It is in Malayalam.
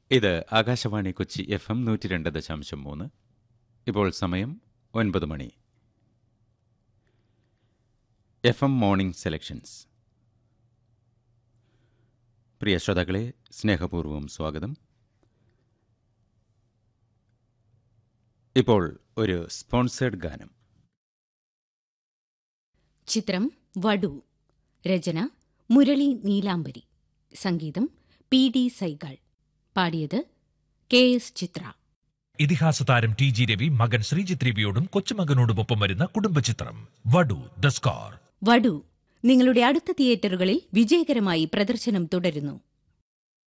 ഇത് ആകാശവാണി കൊച്ചി എഫ് എം നൂറ്റി രണ്ട് ദശാംശം മൂന്ന് ഇപ്പോൾ സമയം ഒൻപത് മണി എഫ് എം മോർണിംഗ് സെലക്ഷൻസ് പ്രിയ ശ്രോതാക്കളെ സ്നേഹപൂർവ്വം സ്വാഗതം ഇപ്പോൾ ഒരു സ്പോൺസേഡ് ഗാനം ചിത്രം വടു രചന മുരളി നീലാംബരി സംഗീതം പി ഡി സൈഗാൾ പാടിയത് കെ എസ് ചിത്ര ഇതിഹാസ താരം ടി ജി രവി മകൻ ശ്രീജിത്ത് രവിയോടും കൊച്ചുമകനോടുമൊപ്പം വരുന്ന കുടുംബചിത്രം വടു ദ സ്കാർ വടു നിങ്ങളുടെ അടുത്ത തിയേറ്ററുകളിൽ വിജയകരമായി പ്രദർശനം തുടരുന്നു